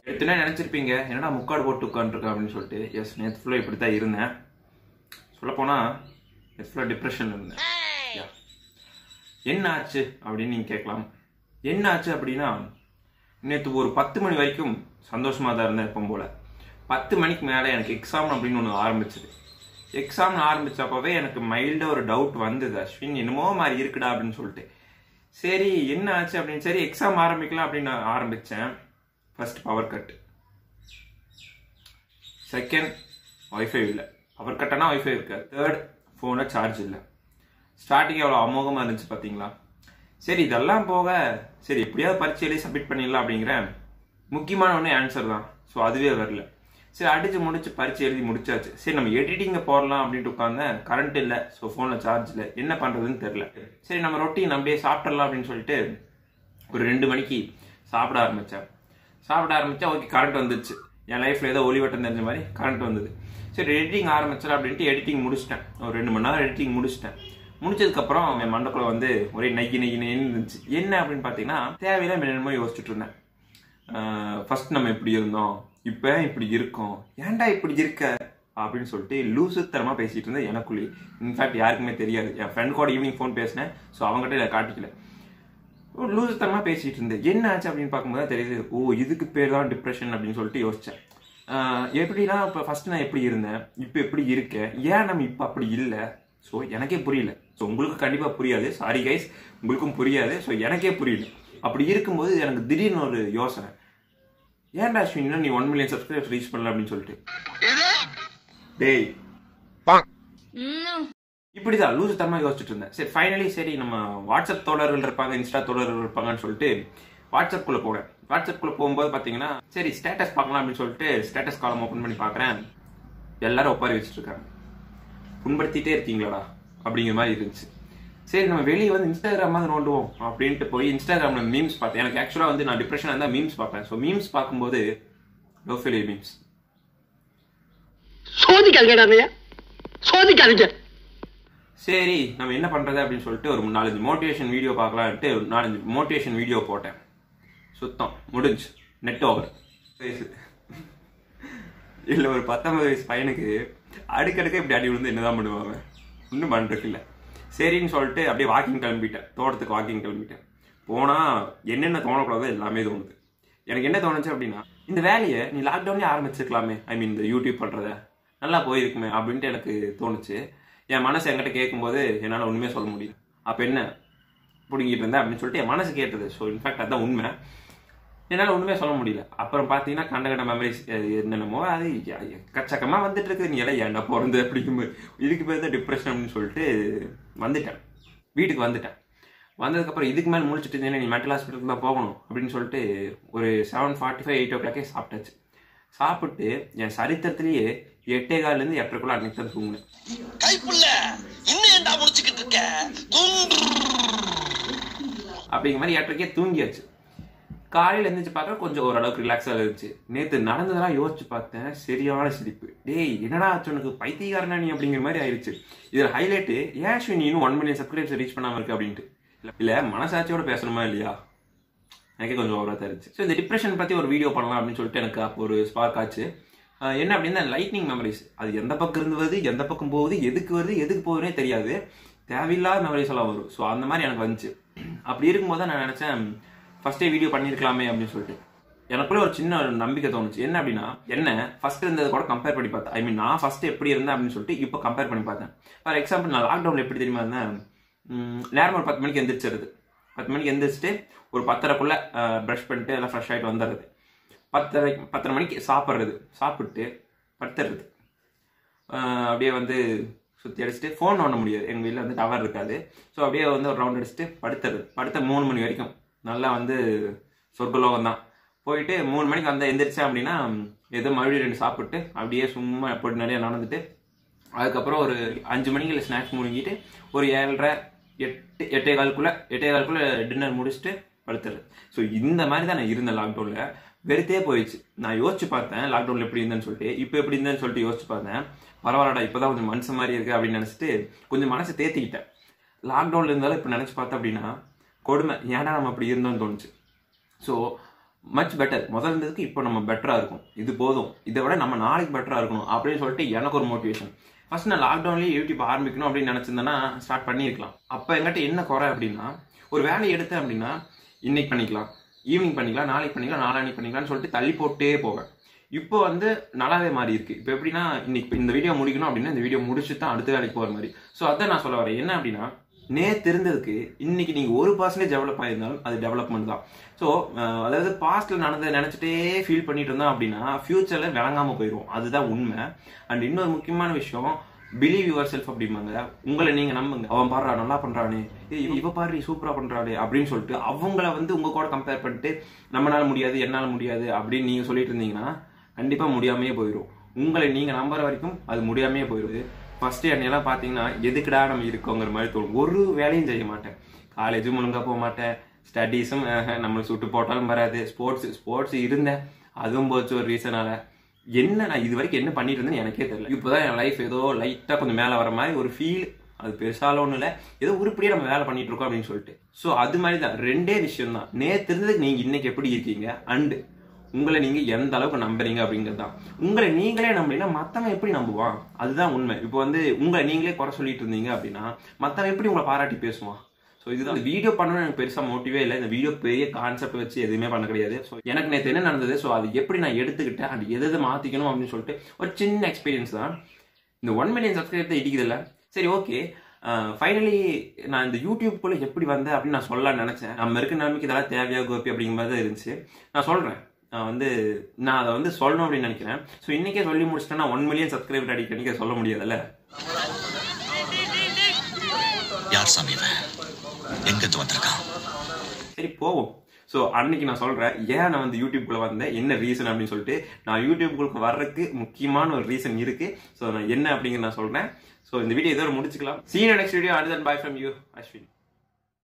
எடுத்துனா நினச்சிருப்பீங்க என்னடா முக்காடு போட்டு உட்காந்துருக்கேன் அப்படின்னு சொல்லிட்டு எஸ் நேற்று ஃபுல்லாக இப்படி தான் இருந்தேன் சொல்லப்போனால் நேற்று ஃபுல்லாக டிப்ரெஷன் இருந்தேன் Yeah. என்ன ஆச்சு அப்படின்னு நீங்கள் கேட்கலாம் என்ன ஆச்சு அப்படின்னா நேற்று ஒரு பத்து மணி வரைக்கும் சந்தோஷமாக தான் இருந்தேன் எப்பவும் போல் பத்து மணிக்கு மேலே எனக்கு எக்ஸாம் அப்படின்னு ஒன்று ஆரம்பிச்சது எக்ஸாம் ஆரம்பிச்சப்பவே எனக்கு மைல்டாக ஒரு டவுட் வந்தது அஸ்வின் என்னமோ மாதிரி இருக்குடா அப்படின்னு சொல்லிட்டு சரி என்ன ஆச்சு அப்படின்னு சரி எக்ஸாம் ஆரம்பிக்கலாம் அப்படின்னு நான் ஆரம்பித்தேன் first power cut second wifi இல்லை பவர் கட்டனா ஒய்ஃபை இருக்காது தேர்ட் ஃபோனில் சார்ஜ் இல்லை ஸ்டார்டிங் எவ்வளோ அமோகமாக இருந்துச்சு பார்த்தீங்களா சரி இதெல்லாம் போக சரி எப்படியாவது பரீட்சை எழுதி சப்மிட் பண்ணிடலாம் அப்படிங்கிற முக்கியமான ஒன்று ஆன்சர் தான் ஸோ அதுவே வரல சரி அடிச்சு முடிச்சு பரீட்சை எழுதி முடிச்சாச்சு சரி நம்ம எடிட்டிங்க போடலாம் அப்படின்ட்டு உட்காந்தேன் கரண்ட் இல்லை ஸோ ஃபோனில் சார்ஜ் இல்லை என்ன பண்ணுறதுன்னு தெரில சரி நம்ம ரொட்டீன் அப்படியே சாப்பிட்றலாம் அப்படின்னு சொல்லிட்டு ஒரு ரெண்டு மணிக்கு சாப்பிட ஆரம்பித்தேன் சாப்பிட ஆரம்பித்தா ஓகே கரண்ட் வந்துச்சு என் லைஃப்பில் ஏதோ ஒளிவட்டம் தெரிஞ்ச மாதிரி கரண்ட் வந்தது சரி எடிட்டிங் ஆரம்பிச்சல அப்படின்ட்டு எடிட்டிங் முடிச்சிட்டேன் ஒரு ரெண்டு மணி நேரம் எடிட்டிங் முடிச்சிட்டேன் முடிச்சதுக்கப்புறம் என் மண்டக்குள்ள வந்து ஒரே நெகி நெகி நெகின்னு இருந்துச்சு என்ன அப்படின்னு பார்த்தீங்கன்னா தேவையில்லாம என்னென்னமோ யோசிச்சுட்டு இருந்தேன் ஃபர்ஸ்ட் நம்ம இப்படி இருந்தோம் இப்போ இப்படி இருக்கோம் ஏன்டா இப்படி இருக்க அப்படின்னு சொல்லிட்டு லூசுத்தரமா பேசிட்டு இருந்தேன் எனக்குள்ளே இன்ஃபேக்ட் யாருக்குமே தெரியாது என் ஃப்ரெண்ட் கூட ஈவினிங் ஃபோன் பேசினேன் ஸோ அவங்ககிட்ட இதை காட்டிக்கல ஒரு லூசுத்தனமா பேசிட்டு இருந்தேன் என்ன ஆச்சு அப்படின்னு பார்க்கும்போது தான் தெரியுது ஓ இதுக்கு பேர் தான் டிப்ரெஷன் அப்படின்னு சொல்லிட்டு யோசிச்சேன் ஆஹ் எப்படின்னா இப்போ ஃபர்ஸ்ட் நான் எப்படி இருந்தேன் இப்போ எப்படி இருக்கேன் ஏன் நம்ம இப்போ அப்படி இல்லை ஸோ எனக்கே புரியல ஸோ உங்களுக்கு கண்டிப்பாக புரியாது சாரி கைஸ் உங்களுக்கும் புரியாது ஸோ எனக்கே புரியல அப்படி இருக்கும்போது எனக்கு திடீர்னு ஒரு யோசனை ஏன்டா அஸ்வின் இன்னும் நீ ஒன் மில்லியன் சப்ஸ்கிரைபர்ஸ் ரீச் பண்ணல அப்படின்னு சொல்லிட்டு டேய் இப்படிதான் லூசு தரமா யோசிச்சுட்டு இருந்தேன் சரி ஃபைனலி சரி நம்ம வாட்ஸ்அப் தோழர்கள் இருப்பாங்க இன்ஸ்டா தோழர்கள் இருப்பாங்கன்னு சொல்லிட்டு வாட்ஸ்அப் குள்ள போனேன் வாட்ஸ்அப் குள்ள போகும்போது பாத்தீங்கன்னா சரி ஸ்டேட்டஸ் பார்க்கலாம் அப்படின்னு சொல்லிட்டு ஸ்டேட்டஸ் காலம் ஓபன் பண்ணி பார்க்கறேன் எல்லாரும் ஒப்பாரி வச்சுட்டு இருக்காங்க புண்படுத்திட்டே இருக்கீங்களாடா அப்படிங்கிற மாதிரி இருந்துச்சு சரி நம்ம வெளியே வந்து இன்ஸ்டாகிராமாவது நோண்டுவோம் அப்படின்ட்டு போய் இன்ஸ்டாகிராம்ல மீம்ஸ் பார்த்தேன் எனக்கு ஆக்சுவலா வந்து நான் டிப்ரெஷன் இருந்தால் மீம்ஸ் பார்ப்பேன் ஸோ மீம்ஸ் பார்க்கும்போது லோ ஃபெயிலியர் மீம்ஸ் சோதிக்காதீங்கடா அண்ணையா சோதிக்காதீங்க சரி நம்ம என்ன பண்றது அப்படின்னு சொல்லிட்டு ஒரு நாலஞ்சு மோட்டிவேஷன் வீடியோ பார்க்கலான்ட்டு ஒரு நாலஞ்சு மோட்டிவேஷன் வீடியோ போட்டேன் சுத்தம் முடிஞ்சு நெட் ஓவர் வயசு இல்ல ஒரு பத்தொன்பது வயசு பையனுக்கு அடுக்கடுக்க இப்படி அடி விழுந்து என்னதான் பண்ணுவாங்க ஒன்றும் பண்றதுக்கு இல்ல சரின்னு சொல்லிட்டு அப்படியே வாக்கிங் கிளம்பிட்டேன் தோட்டத்துக்கு வாக்கிங் கிளம்பிட்டேன் போனா என்னென்ன தோணக்கூடாதோ எல்லாமே தோணுது எனக்கு என்ன தோணுச்சு அப்படின்னா இந்த வேலையை நீ லாக்டவுன்லேயே ஆரம்பிச்சிருக்கலாமே ஐ மீன் இந்த யூடியூப் பண்றத நல்லா போயிருக்குமே அப்படின்ட்டு எனக்கு தோணுச்சு என் மனசு என்கிட்ட கேட்கும்போது என்னால் ஒண்ணுமே சொல்ல முடியல அப்ப என்ன பிடுங்கிட்டு இருந்தேன் அப்படின்னு சொல்லிட்டு என் மனசு கேட்டது ஸோ இன்ஃபேக்ட் அதான் உண்மை என்னால் ஒண்ணுமே சொல்ல முடியல அப்புறம் பார்த்தீங்கன்னா கண்ட கண்ட மெமரிஸ் என்னென்னமோ அது எ- எக்கச்சக்கமா வந்துட்டு இருக்குது நீ எல்லாம் ஏன்டா பிறந்து அப்படிங்கும்போது இதுக்கு பேர் தான் டிப்ரெஷன் அப்படின்னு சொல்லிட்டு வந்துட்டேன் வீட்டுக்கு வந்துட்டேன் வந்ததுக்கப்புறம் இதுக்கு மேலே முடிச்சுட்டு இருந்தேன்னா நீ மென்டல் ஹாஸ்பிட்டலுக்கு தான் போகணும் அப்படின்னு சொல்லிட்டு ஒரு செவன் ஃபார்ட்டி ஃபைவ் எயிட் ஓ கிளாக்கே சாப்பிட்டாச்சு சாப்பிட்டு என் சரித்திரத்திலேயே எட்டே காலிலேருந்து எட்டரைக்குள்ள அன்னைக்கு தான் தூங்கினேன் கைப்புள்ள இன்னும் ஏன்டா முடிச்சுக்கிட்டு இருக்க தூங்கு அப்படிங்கிற மாதிரி எட்டரைக்கே தூங்கியாச்சு காலையில எந்திரிச்சு பார்த்தா கொஞ்சம் ஓரளவுக்கு ரிலாக்ஸாக இருந்துச்சு நேற்று நடந்ததெல்லாம் யோசிச்சு பார்த்தேன் சரியான சிரிப்பு டேய் என்னடா ஆச்சு உனக்கு பைத்தியக்காரனா நீ அப்படிங்கிற மாதிரி ஆயிடுச்சு இதில் ஹைலைட்டு ஏன் அஸ்வின் நீ இன்னும் ஒன் மில்லியன் சப்ஸ்கிரைப்ஸ் ரீச் பண்ணாம இருக்கு அப்படின்ட்டு இல்ல- இல்ல மனசாட்சியோட பேசணுமா இல்லையா எனக்கே கொஞ்சம் ஓவரா தெரிஞ்சு ஸோ இந்த டிப்ரெஷன் பத்தி ஒரு வீடியோ பண்ணலாம் அப்படின்னு சொல்லிட்டு எனக்கு அப்போ ஒரு ஸ்பார்க் ஆச்சு ஆஹ் என்ன அப்படின்னா லைட்னிங் மெமரிஸ் அது எந்த பக்கம் இருந்து வருது எந்த பக்கம் போகுது எதுக்கு வருது எதுக்கு போகுதுனே தெரியாது தேவையில்லாத மெமரிஸ் எல்லாம் வரும் ஸோ அந்த மாதிரி எனக்கு வந்துச்சு அப்படி இருக்கும்போது தான் நான் நினைச்சேன் ஃபர்ஸ்டே வீடியோ பண்ணியிருக்கலாமே அப்படின்னு சொல்லிட்டு எனக்குள்ள ஒரு சின்ன ஒரு நம்பிக்கை தோணுச்சு என்ன அப்படின்னா என்ன ஃபர்ஸ்ட் இருந்ததை கூட கம்பேர் பண்ணி பார்த்தேன் ஐ மீன் நான் ஃபர்ஸ்ட் எப்படி இருந்தேன் அப்படின்னு சொல்லிட்டு இப்போ கம்பேர் பண்ணி பார்த்தேன் ஃபார் எக்ஸாம்பிள் நான் லாக்டவுன்ல எப்படி தெரியுமா இருந்தேன் உம், நேரமா ஒரு பத்து மணிக்கு எந்திரிச்சிருது பத்து மணிக்கு எந்திரிச்சிட்டு ஒரு பத்தரைக்குள்ள ப்ரஷ் பண்ணிட்டு எல்லாம் ஃப்ரெஷ் ஆகிட்டு வந்துடுறது பத்தரை பத்தரை மணிக்கு சாப்பிட்றது சாப்பிட்டு படுத்துறது ஆஹ் அப்படியே வந்து சுற்றி அடிச்சுட்டு ஃபோன் நோண்ட முடியாது எங்கள் வீட்டில் வந்து டவர் இருக்காது ஸோ அப்படியே வந்து ஒரு ரவுண்ட் அடிச்சுட்டு படுத்துறது படுத்த மூணு மணி வரைக்கும் நல்லா வந்து சொர்க்கலோகம் தான் போயிட்டு மூணு மணிக்கு வந்து எந்திரிச்சேன் அப்படின்னா ஏதோ மறுபடியும் ரெண்டு சாப்பிட்டு அப்படியே சும்மா போட்டு நிறைய நடந்துட்டு அதுக்கப்புறம் ஒரு அஞ்சு மணிக்கு இல்லை ஸ்நாக்ஸ் முழுங்கிட்டு ஒரு ஏழரை எட்டு எட்டே காலுக்குள்ள எட்டே காலுக்குள்ள டின்னர் முடிச்சுட்டு படுத்துறது ஸோ இந்த மாதிரி தான் நான் இருந்தேன் லாக்டவுன்ல வெறுத்தே போயிடுச்சு நான் யோசிச்சு பார்த்தேன் லாக்டவுன்ல எப்படி இருந்தேன்னு சொல்லிட்டு இப்போ எப்படி இருந்தேன்னு சொல்லிட்டு யோசிச்சு பார்த்தேன் பரவாயில்லடா இப்போதான் கொஞ்சம் மனுஷன் மாதிரி இருக்கு அப்படின்னு நினைச்சிட்டு கொஞ்சம் மனசை தேத்திக்கிட்டேன் லாக்டவுன்ல இருந்தாலும் இப்போ நினைச்சு பார்த்தேன் அப்படின்னா கொடுமை ஏன்டா நம்ம அப்படி இருந்தோம்னு தோணுச்சு ஸோ மச் பெட்டர் முதல்ல இருந்ததுக்கு இப்போ நம்ம பெட்டராக இருக்கும் இது போதும் இதை விட நம்ம நாளைக்கு பெட்டராக இருக்கணும் அப்படின்னு சொல்லிட்டு எனக்கு ஒரு மோட்டிவேஷன் ஃபர்ஸ்ட் நான் லாக்டவுன்லேயே யூடியூப் ஆரம்பிக்கணும் அப்படின்னு நினச்சிருந்தேன்னா ஸ்டார்ட் பண்ணியிருக்கலாம் அப்போ எங்கிட்ட என்ன குறை அப்படின்னா ஒரு வேலையை எடுத்தேன் அப்படின்னா இன்னைக்கு பண்ணிக்கலாம் ஈவினிங் பண்ணிக்கலாம் நாளைக்கு பண்ணிக்கலாம் நாளானிக்கு பண்ணிக்கலாம்னு சொல்லிட்டு தள்ளி போட்டே போவேன் இப்போ வந்து நல்லாவே மாறி இருக்கு இப்போ எப்படின்னா இன்னைக்கு இந்த வீடியோ முடிக்கணும் அப்படின்னா இந்த வீடியோ முடிச்சுட்டு தான் அடுத்த வேலைக்கு போகிற மாதிரி ஸோ அதான் நான் சொல்ல வரேன் என்ன அப்படின்னா நேத்து இருந்ததுக்கு இன்னைக்கு நீங்க ஒரு பர்சன்டேஜ் டெவலப் ஆயிருந்தாலும் அது டெவலப்மெண்ட் தான் ஸோ அதாவது பாஸ்ட்ல நடந்ததை நினைச்சிட்டே ஃபீல் பண்ணிட்டு இருந்தோம் அப்படின்னா ஃபியூச்சர்ல விளங்காம போயிடும் அதுதான் உண்மை அண்ட் இன்னொரு முக்கியமான விஷயம் பிலீவ் யுவர் செல்ஃப் அப்படிம்பாங்க உங்களை நீங்க நம்புங்க அவன் பாடுறா நல்லா பண்றானே ஏய், இவ- இவ பாரு சூப்பரா பண்றாளே அப்படின்னு சொல்லிட்டு அவங்கள வந்து உங்க கூட கம்பேர் பண்ணிட்டு நம்மளால முடியாது என்னால முடியாது அப்படின்னு நீங்க சொல்லிட்டு இருந்தீங்கன்னா கண்டிப்பா முடியாமையே போயிடும் உங்களை நீங்க நம்புற வரைக்கும் அது முடியாமையே போயிடுது ஃபர்ஸ்ட் என்னையெல்லாம் பாத்தீங்கன்னா எதுக்குடா நம்ம இருக்கோங்கிற மாதிரி தோணும் ஒரு வேலையும் செய்ய மாட்டேன் காலேஜும் ஒழுங்கா போக மாட்டேன் ஸ்டடீஸும் நம்மளுக்கு சுட்டு போட்டாலும் வராது ஸ்போர்ட்ஸ் ஸ்போர்ட்ஸ் இருந்தேன் அதுவும் போச்சு ஒரு ரீசனால என்ன நான் இது வரைக்கும் என்ன பண்ணிட்டு இருந்தேன்னு எனக்கே தெரியல இப்போதான் என் லைஃப் ஏதோ லைட்டா கொஞ்சம் மேல வர மாதிரி ஒரு ஃபீல் அது பெருசால ஒண்ணும் இல்ல ஏதோ உருப்படியா நம்ம வேலை பண்ணிட்டு இருக்கோம் அப்படின்னு சொல்லிட்டு சோ அது மாதிரி தான் ரெண்டே விஷயம் தான் நேத்து இருந்ததுக்கு நீங்க இன்னைக்கு எப்படி இருக்கீங்க அண்ட் உங்களை நீங்க எந்த அளவுக்கு நம்புறீங்க அப்படிங்கிறது தான் உங்களை நீங்களே நம்பலைன்னா மத்தவன் எப்படி நம்புவான் அதுதான் உண்மை இப்போ வந்து உங்களை நீங்களே குறை சொல்லிட்டு இருந்தீங்க அப்படின்னா மத்தவன் எப்படி உங்களை பாராட்டி பேசுவான் ஸோ இதுதான் வீடியோ பண்ணணும்னு எனக்கு பெருசா மோட்டிவே இல்லை இந்த வீடியோ பெரிய கான்செப்ட் வச்சு எதுவுமே பண்ண கிடையாது ஸோ எனக்கு நேற்று என்ன நடந்தது ஸோ அது எப்படி நான் எடுத்துக்கிட்டேன் அது எது எது மாத்திக்கணும் அப்படின்னு சொல்லிட்டு ஒரு சின்ன எக்ஸ்பீரியன்ஸ் தான் இந்த ஒன் மில்லியன் சப்ஸ்கிரைபர் இடிக்குது இல்ல சரி ஓகே ஃபைனலி நான் இந்த யூடியூப்குள்ள எப்படி வந்தேன் அப்படின்னு நான் சொல்லலாம்னு நினைச்சேன் நம்ம இருக்க நிலைமைக்கு இதெல்லாம் தேவையா கோபி அப்படிங்கிற மாதிரி தான் இருந்துச்சு நான் சொல்றேன் நான் வந்து நான் அதை வந்து சொல்லணும் அப்படின்னு நினைக்கிறேன் ஸோ இன்னைக்கே சொல்லி முடிச்சிட்டேன்னா ஒன் மில்லியன் சப்ஸ்கிரைபர் அடிக்கடிக்க சொல்ல முடியாதுல்ல யார் சாமி இவன் எங்கிருந்து வந்திருக்கான் சரி போவோம் ஸோ அன்னைக்கு நான் சொல்றேன் ஏன் நான் வந்து யூடியூப்குள்ள வந்தேன் என்ன ரீசன் அப்படின்னு சொல்லிட்டு நான் யூடியூப்குள்ள வர்றதுக்கு முக்கியமான ஒரு ரீசன் இருக்கு ஸோ நான் என்ன அப்படிங்கிறத நான் சொல்றேன் ஸோ இந்த வீடியோ இதோட முடிச்சுக்கலாம் சீன் நெக்ஸ்ட் வீடியோ அடுத்த பாய் ஃப்ரம் யூ அஸ்வின்